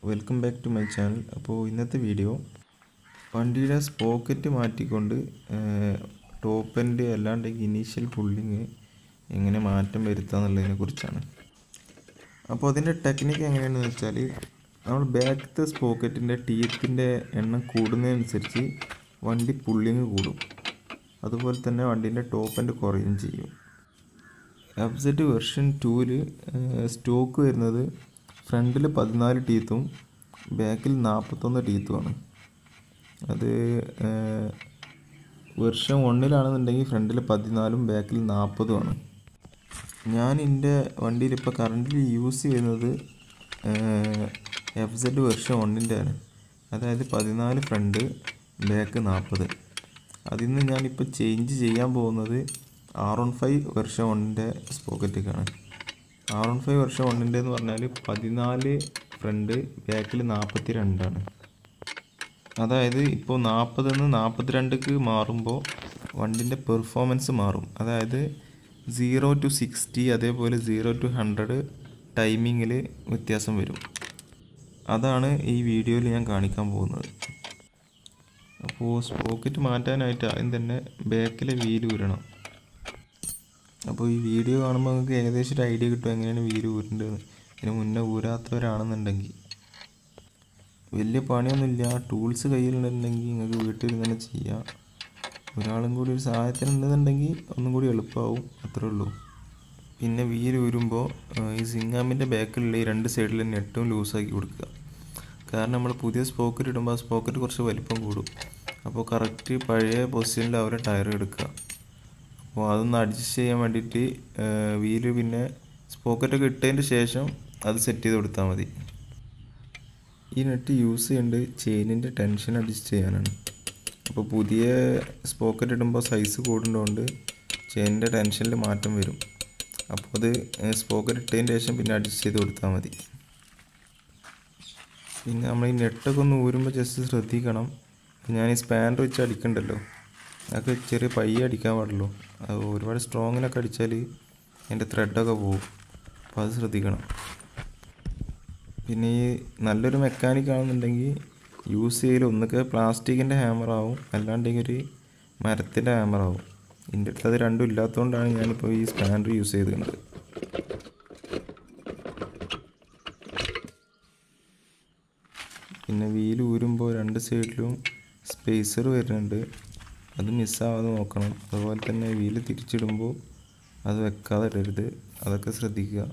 welcome back to my channel അപ്പോൾ ഇന്നത്തെ video വണ്ടിയുടെ സ്പോക്കറ്റ് മാറ്റിക്കൊണ്ട് ടോപ്പ് എൻഡ് അല്ലാണ്ട് ഇനീഷ്യൽ പുള്ളിങ് എങ്ങനെ മാറ്റം വരുത്താന്നുള്ളതിനെ കുറിച്ചാണ് അപ്പോൾ അതിൻ്റെ ടെക്നിക്ക് എങ്ങനെയാണെന്ന് വെച്ചാൽ നമ്മൾ ബാക്കത്തെ സ്പോക്കറ്റിൻ്റെ ടീത്തിൻ്റെ എണ്ണം കൂടുന്നതനുസരിച്ച് വണ്ടി പുള്ളിങ് കൂടും അതുപോലെ തന്നെ വണ്ടീൻ്റെ ടോപ്പ് എൻഡ് കുറയുകയും ചെയ്യും എഫ് സെറ്റ് വെർഷൻ ടൂവിൽ സ്റ്റോക്ക് വരുന്നത് ഫ്രണ്ടിൽ പതിനാല് ടീത്തും ബാക്കിൽ നാൽപ്പത്തൊന്ന് ടീത്തുമാണ് അത് വെർഷൻ വണ്ണിലാണെന്നുണ്ടെങ്കിൽ ഫ്രണ്ടിൽ പതിനാലും ബാക്കിൽ നാൽപ്പതുമാണ് ഞാൻ എൻ്റെ വണ്ടിയിൽ ഇപ്പോൾ കറണ്ടിൽ യൂസ് ചെയ്യുന്നത് എഫ് സെഡ് വെർഷൻ വണ്ണിൻ്റെ ആണ് അതായത് പതിനാല് ഫ്രണ്ട് ബാക്ക് നാൽപ്പത് അതിൽ നിന്ന് ഞാനിപ്പോൾ ചേഞ്ച് ചെയ്യാൻ പോകുന്നത് ആർ വൺ ഫൈവ് വെർഷൻ വണ്ണിൻ്റെ സ്പോക്കറ്റേക്കാണ് ആർ വൺ ഫൈവ് വെർഷൻ വണ്ണിൻ്റെ എന്ന് പറഞ്ഞാൽ പതിനാല് ഫ്രണ്ട് ബാക്കിൽ നാൽപ്പത്തി രണ്ടാണ് അതായത് ഇപ്പോൾ നാൽപ്പതിൽ നിന്ന് നാൽപ്പത്തിരണ്ടിക്ക് മാറുമ്പോൾ വണ്ടിൻ്റെ പെർഫോമൻസ് മാറും അതായത് സീറോ ടു സിക്സ്റ്റി അതേപോലെ സീറോ ടു ഹൺഡ്രഡ് ടൈമിങ്ങിൽ വ്യത്യാസം വരും അതാണ് ഈ വീഡിയോയിൽ ഞാൻ കാണിക്കാൻ പോകുന്നത് അപ്പോൾ സ്പോക്കറ്റ് മാറ്റാനായിട്ട് ആദ്യം തന്നെ ബാക്കിലെ വീല് ഊരണം അപ്പോൾ ഈ വീഡിയോ കാണുമ്പോൾ നിങ്ങൾക്ക് ഏകദേശം ഒരു ഐഡിയ കിട്ടും എങ്ങനെയാണ് വീല് ഊരേണ്ടതെന്ന് ഇതിന് മുന്നേ ഊരാത്തവരാണെന്നുണ്ടെങ്കിൽ വലിയ പണിയൊന്നുമില്ല ടൂൾസ് കയ്യിലുണ്ടെങ്കിൽ നിങ്ങൾക്ക് വീട്ടിൽ തന്നെ ചെയ്യാം ഒരാളും കൂടി ഒരു സഹായത്തിനുണ്ടെന്നുണ്ടെങ്കിൽ ഒന്നും കൂടി എളുപ്പമാവും അത്രേ ഉള്ളൂ പിന്നെ വീല് ഊരുമ്പോൾ ഈ സിങ്ങാമിൻ്റെ ബാക്കിലുള്ള ഈ രണ്ട് സൈഡിൽ നെട്ടും ലൂസാക്കി കൊടുക്കുക കാരണം നമ്മൾ പുതിയ സ്പോക്കറ്റ് ഇടുമ്പോൾ ആ സ്പോക്കറ്റ് കുറച്ച് വലിപ്പം കൂടും അപ്പോൾ കറക്റ്റ് പഴയ പൊസിഷനിൽ അവരെ ടയർ എടുക്കുക അപ്പോൾ അതൊന്ന് അഡ്ജസ്റ്റ് ചെയ്യാൻ വേണ്ടിയിട്ട് വീല് പിന്നെ സ്പോക്കറ്റൊക്കെ ഇട്ടതിന് ശേഷം അത് സെറ്റ് ചെയ്ത് കൊടുത്താൽ മതി ഈ നെറ്റ് യൂസ് ചെയ്യേണ്ടത് ചെയിനിൻ്റെ ടെൻഷൻ അഡ്ജസ്റ്റ് ചെയ്യാനാണ് അപ്പോൾ പുതിയ സ്പോക്കറ്റ് ഇടുമ്പോൾ സൈസ് കൂടുന്നതുകൊണ്ട് ചെയിനിൻ്റെ ടെൻഷനിൽ മാറ്റം വരും അപ്പോൾ അത് സ്പോക്കറ്റ് ഇട്ടതിന് ശേഷം പിന്നെ അഡ്ജസ്റ്റ് ചെയ്ത് കൊടുത്താൽ മതി പിന്നെ നമ്മൾ ഈ നെട്ടൊക്കെ ഒന്ന് ഊരുമ്പോൾ ജസ്റ്റ് ശ്രദ്ധിക്കണം ഞാൻ ഈ സ്പാനർ വെച്ച് അടിക്കണ്ടല്ലോ അതൊക്കെ ചെറിയ പയ്യെ അടിക്കാൻ പാടുള്ളൂ അത് ഒരുപാട് സ്ട്രോങ്ങിലൊക്കെ അടിച്ചാൽ എൻ്റെ ത്രെഡൊക്കെ പോകും അപ്പോൾ അത് ശ്രദ്ധിക്കണം പിന്നെ ഈ നല്ലൊരു മെക്കാനിക് ആണെന്നുണ്ടെങ്കിൽ യൂസ് ചെയ്യൽ ഒന്നൊക്കെ പ്ലാസ്റ്റിക്കിൻ്റെ ഹാമറാവും അല്ലാണ്ടെങ്കിൽ ഒരു മരത്തിൻ്റെ ഹാമറാവും എൻ്റെ അടുത്ത് അത് രണ്ടും ഇല്ലാത്തതുകൊണ്ടാണ് ഞാനിപ്പോൾ ഈ സ്പാനർ യൂസ് ചെയ്തിട്ടുണ്ട് പിന്നെ വീൽ ഊരുമ്പോൾ രണ്ട് സൈഡിലും സ്പേസർ വരുന്നുണ്ട് അത് മിസ്സാവാതെ നോക്കണം അതുപോലെ തന്നെ വീല് തിരിച്ചിടുമ്പോൾ അത് വെക്കാതെ ഇടരുത് അതൊക്കെ ശ്രദ്ധിക്കുക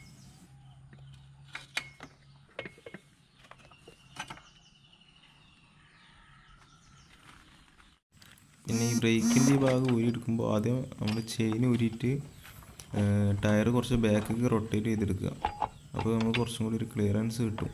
പിന്നെ ഈ ബ്രേക്കിൻ്റെ ഈ ഭാഗം ഊരിയെടുക്കുമ്പോൾ ആദ്യം നമ്മൾ ചെയിൻ ഊരിയിട്ട് ടയർ കുറച്ച് ബാക്കിലേക്ക് റൊട്ടേറ്റ് ചെയ്തെടുക്കുക അപ്പോൾ നമുക്ക് കുറച്ചും കൂടി ഒരു ക്ലിയറൻസ് കിട്ടും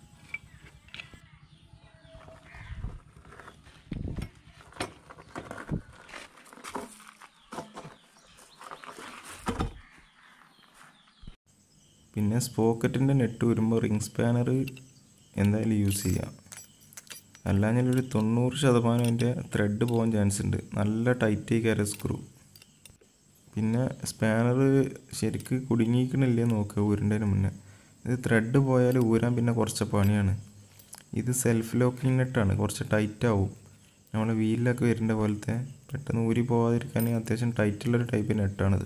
പിന്നെ സ്പോക്കറ്റിൻ്റെ നെറ്റ് വരുമ്പോൾ റിംഗ് സ്പാനർ എന്തായാലും യൂസ് ചെയ്യാം അല്ലാഞ്ഞാൽ ഒരു തൊണ്ണൂറ് ശതമാനം അതിൻ്റെ ത്രെഡ് പോകാൻ ചാൻസ് ഉണ്ട് നല്ല ടൈറ്റ് കയറിയ സ്ക്രൂ പിന്നെ സ്പാനർ ശരിക്ക് കുടുങ്ങിക്കണില്ലേ നോക്കുക ഊരേണ്ടതിന് മുന്നേ ഇത് ത്രെഡ് പോയാൽ ഊരാൻ പിന്നെ കുറച്ച് പണിയാണ് ഇത് സെൽഫ് ലോക്കിംഗ് നെറ്റാണ് കുറച്ച് ടൈറ്റ് ആവും നമ്മൾ വീലിലൊക്കെ വരുന്ന പോലത്തെ പെട്ടെന്ന് ഊരി പോകാതിരിക്കാൻ അത്യാവശ്യം ടൈറ്റുള്ളൊരു ടൈപ്പ് നെറ്റാണിത്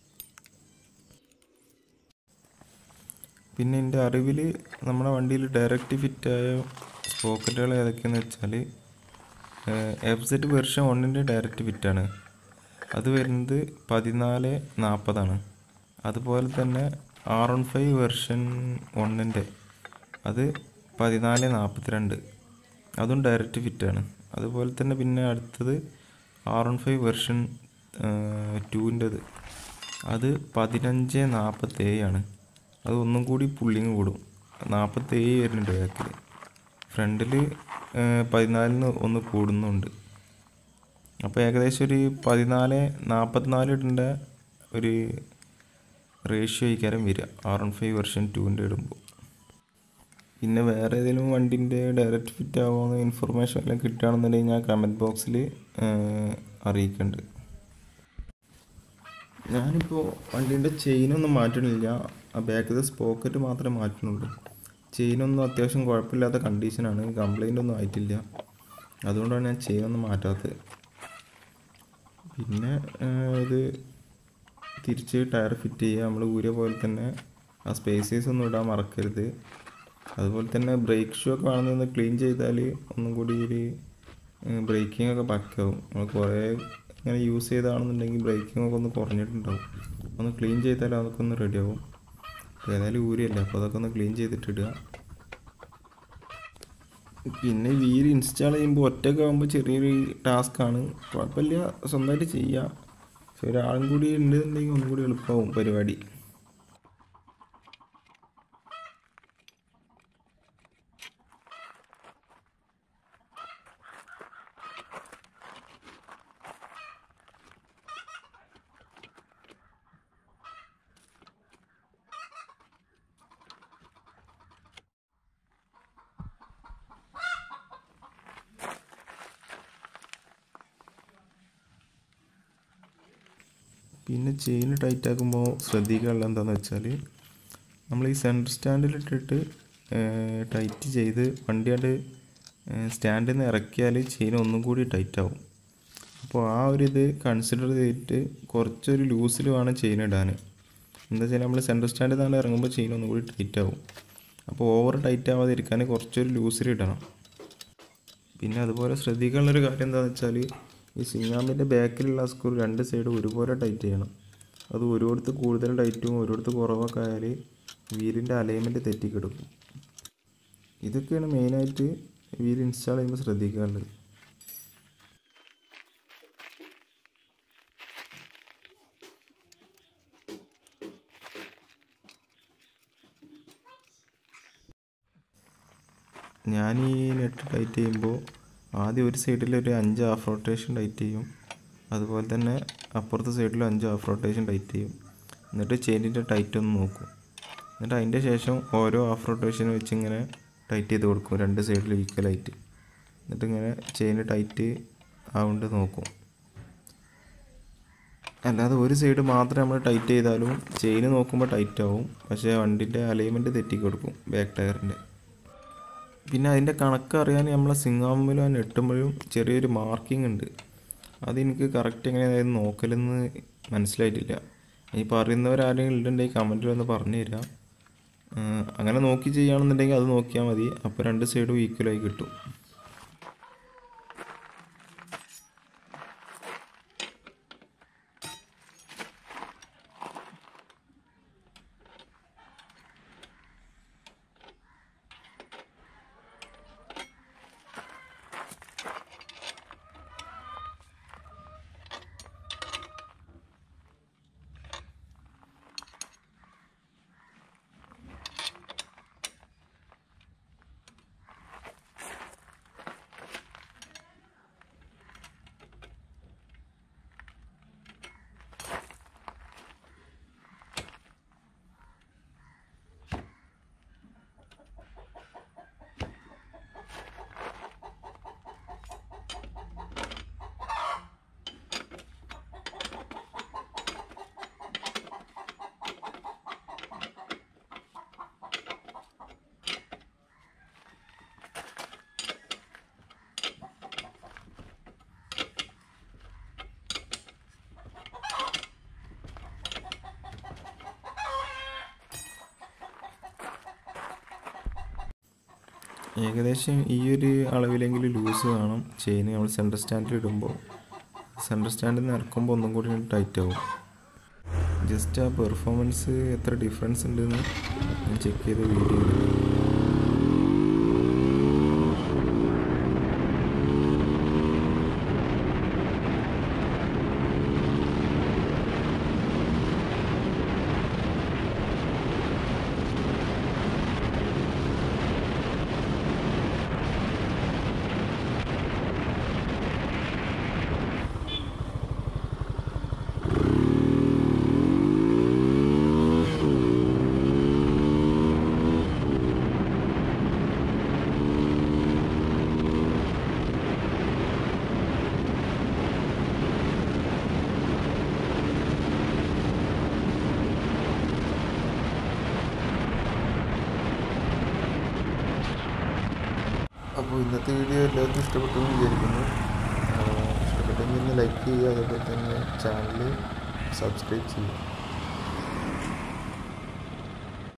പിന്നെ എൻ്റെ അറിവിൽ നമ്മുടെ വണ്ടിയിൽ ഡയറക്റ്റ് ഫിറ്റായ പോക്കറ്റുകൾ ഏതൊക്കെയാണെന്ന് വെച്ചാൽ എഫ് സെറ്റ് വെർഷൻ വണ്ണിൻ്റെ ഡയറക്റ്റ് ഫിറ്റാണ് അത് വരുന്നത് പതിനാല് നാൽപ്പതാണ് അതുപോലെ തന്നെ ആർ വൺ ഫൈവ് വെർഷൻ വണ്ണിൻ്റെ അത് പതിനാല് നാൽപ്പത്തിരണ്ട് അതും ഡയറക്റ്റ് ഫിറ്റാണ് അതുപോലെ തന്നെ പിന്നെ അടുത്തത് ആർ വൺ ഫൈവ് വെർഷൻ ടൂവിൻ്റെത് അത് പതിനഞ്ച് നാൽപ്പത്തേഴാണ് അത് ഒന്നും കൂടി പുള്ളിങ് കൂടും നാൽപ്പത്തേഴ് വരുന്നുണ്ട് ബാക്കിൽ ഫ്രണ്ടിൽ പതിനാലിന് ഒന്ന് കൂടുന്നുണ്ട് അപ്പോൾ ഏകദേശം ഒരു പതിനാല് നാൽപ്പത്തിനാല് ഇടേണ്ട ഒരു റേഷ്യോ ആയിക്കാരം വരിക ആർ വൺ ഫൈവ് വെർഷൻ ടൂവിൻ്റെ ഇടുമ്പോൾ പിന്നെ വേറെ ഏതെങ്കിലും വണ്ടിൻ്റെ ഡയറക്റ്റ് ഫിറ്റ് ആവുന്ന ഇൻഫർമേഷൻ എല്ലാം കിട്ടുകയാണെന്നുണ്ടെങ്കിൽ ഞാൻ കമൻറ്റ് ബോക്സിൽ അറിയിക്കുന്നുണ്ട് ഞാനിപ്പോൾ വണ്ടീൻ്റെ ചെയിനൊന്നും മാറ്റണില്ല ആ ബാക്കിലത്തെ സ്പോക്കറ്റ് മാത്രമേ മാറ്റുന്നുള്ളൂ ചെയിനൊന്നും അത്യാവശ്യം കുഴപ്പമില്ലാത്ത കണ്ടീഷനാണ് കംപ്ലൈൻ്റ് ഒന്നും ആയിട്ടില്ല അതുകൊണ്ടാണ് ഞാൻ ചെയിനൊന്നും മാറ്റാത്തത് പിന്നെ ഏഹ്, ഇത് തിരിച്ച് ടയർ ഫിറ്റ് ചെയ്യുക നമ്മൾ ഊരിയ പോലെ തന്നെ ആ സ്പേസേഴ്സ് ഒന്നും ഇടാൻ മറക്കരുത് അതുപോലെ തന്നെ ബ്രേക്ക് ഷൂ ഒക്കെ വേണമെന്ന് ക്ലീൻ ചെയ്താൽ ഒന്നും കൂടി ഒരു ബ്രേക്കിംഗ് ഒക്കെ പക്കാവും നമ്മൾ കുറേ ഇങ്ങനെ യൂസ് ചെയ്താണെന്നുണ്ടെങ്കിൽ ബ്രേക്കിംഗ് ഒക്കെ ഒന്ന് കുറഞ്ഞിട്ടുണ്ടാവും ഒന്ന് ക്ലീൻ ചെയ്താൽ അതൊക്കെ ഒന്ന് റെഡിയാവും ഏതായാലും ഊരിയല്ലേ അപ്പോൾ അതൊക്കെ ഒന്ന് ക്ലീൻ ചെയ്തിട്ടിടുക പിന്നെ വീല് ഇൻസ്റ്റാൾ ചെയ്യുമ്പോൾ ഒറ്റയ്ക്ക് ആകുമ്പോൾ ചെറിയൊരു ടാസ്ക്കാണ് കുഴപ്പമില്ല സ്വന്തമായിട്ട് ചെയ്യാം പക്ഷെ ഒരാളും കൂടി ഉണ്ടെന്നുണ്ടെങ്കിൽ ഒന്നും കൂടി എളുപ്പമാവും പരിപാടി പിന്നെ ചെയിൻ ടൈറ്റ് ആക്കുമ്പോൾ ശ്രദ്ധിക്കാനുള്ള എന്താണെന്ന് വെച്ചാൽ നമ്മൾ ഈ സെൻറ്റർ സ്റ്റാൻഡിലിട്ടിട്ട് ടൈറ്റ് ചെയ്ത് വണ്ടിയാണ്ട് സ്റ്റാൻഡിൽ നിന്ന് ഇറക്കിയാൽ ചെയിൻ ഒന്നും കൂടി ടൈറ്റ് ആവും അപ്പോൾ ആ ഒരു ഇത് കൺസിഡർ ചെയ്തിട്ട് കുറച്ചൊരു ലൂസിൽ വേണം ചെയിൻ ഇടാൻ എന്താ വെച്ചാൽ നമ്മൾ സെൻറ്റർ സ്റ്റാൻഡിൽ നിന്നാണ് ഇറങ്ങുമ്പോൾ ചെയിൻ ഒന്നും കൂടി ടൈറ്റ് ആവും അപ്പോൾ ഓവർ ടൈറ്റ് ആവാതിരിക്കാൻ കുറച്ചൊരു ലൂസിൽ ഇടണം പിന്നെ അതുപോലെ ശ്രദ്ധിക്കാനുള്ളൊരു കാര്യം എന്താണെന്ന് വെച്ചാൽ ഈ സിങ്ങാമിൻ്റെ ബാക്കിലുള്ള സ്ക്രൂ രണ്ട് സൈഡും ഒരുപോലെ ടൈറ്റ് ചെയ്യണം അത് ഒരിടത്ത് കൂടുതൽ ടൈറ്റും ഒരിടത്ത് കുറവൊക്കെ ആയാൽ വീലിൻ്റെ അലൈൻമെൻറ്റ് തെറ്റിക്കിടക്കും ഇതൊക്കെയാണ് മെയിനായിട്ട് വീൽ ഇൻസ്റ്റാൾ ചെയ്യുമ്പോൾ ശ്രദ്ധിക്കാനുള്ളത് ഞാൻ ഈ നെറ്റ് ടൈറ്റ് ചെയ്യുമ്പോൾ ആദ്യം ഒരു സൈഡിൽ ഒരു അഞ്ച് ഹാഫ് റൊട്ടേഷൻ ടൈറ്റ് ചെയ്യും അതുപോലെ തന്നെ അപ്പുറത്തെ സൈഡിലും അഞ്ച് ഹാഫ് റൊട്ടേഷൻ ടൈറ്റ് ചെയ്യും എന്നിട്ട് ചെയിനിൻ്റെ ടൈറ്റ് ഒന്ന് നോക്കും എന്നിട്ട് അതിൻ്റെ ശേഷം ഓരോ ഹാഫ് റൊട്ടേഷൻ വെച്ച് ഇങ്ങനെ ടൈറ്റ് ചെയ്ത് കൊടുക്കും രണ്ട് സൈഡിലും ഈക്വലായിട്ട് എന്നിട്ട് ഇങ്ങനെ ചെയിൻ ടൈറ്റ് ആവുകൊണ്ട് നോക്കും അല്ലാതെ ഒരു സൈഡ് മാത്രം നമ്മൾ ടൈറ്റ് ചെയ്താലും ചെയിൻ നോക്കുമ്പോൾ ടൈറ്റ് ആവും പക്ഷേ വണ്ടിൻ്റെ അലൈൻമെൻറ്റ് തെറ്റിക്കൊടുക്കും ബാക്ക് ടയറിൻ്റെ പിന്നെ അതിൻ്റെ കണക്ക് അറിയാൻ നമ്മളെ സിംഗാമ്പലും നെട്ടുമ്പോഴും ചെറിയൊരു മാർക്കിംഗ് ഉണ്ട് അതെനിക്ക് കറക്റ്റ് എങ്ങനെയായിരുന്നു നോക്കലെന്ന് മനസ്സിലായിട്ടില്ല ഈ പറയുന്നവരാരെങ്കിലും ഉണ്ടെങ്കിൽ കമൻറ്റിൽ ഒന്ന് പറഞ്ഞു തരാം ആ, അങ്ങനെ നോക്കി ചെയ്യുകയാണെന്നുണ്ടെങ്കിൽ അത് നോക്കിയാൽ മതി അപ്പോൾ രണ്ട് സൈഡും ഈക്വലായി കിട്ടും ഏകദേശം ഈ ഒരു അളവിലെങ്കിലും ലൂസ് വേണം ചെയിൻ നമ്മൾ സെൻറ്റർ സ്റ്റാൻഡിൽ ഇടുമ്പോൾ സെൻറ്റർ സ്റ്റാൻഡിൽ നിന്ന് ഇറക്കുമ്പോൾ ഒന്നും കൂടി ടൈറ്റ് ആവും ജസ്റ്റ് ആ പെർഫോമൻസ് എത്ര ഡിഫറൻസ് ഉണ്ടെന്ന് ഞാൻ ചെക്ക് ചെയ്ത വീഡിയോ അപ്പോൾ ഇന്നത്തെ വീഡിയോ എല്ലാവർക്കും ഇഷ്ടപ്പെട്ടു എന്ന് വിചാരിക്കുന്നു ആഹ് ഇഷ്ടപ്പെട്ടെങ്കിൽ ഒന്ന് ലൈക്ക് ചെയ്യുക അതുപോലെ തന്നെ ചാനൽ സബ്സ്ക്രൈബ് ചെയ്യുക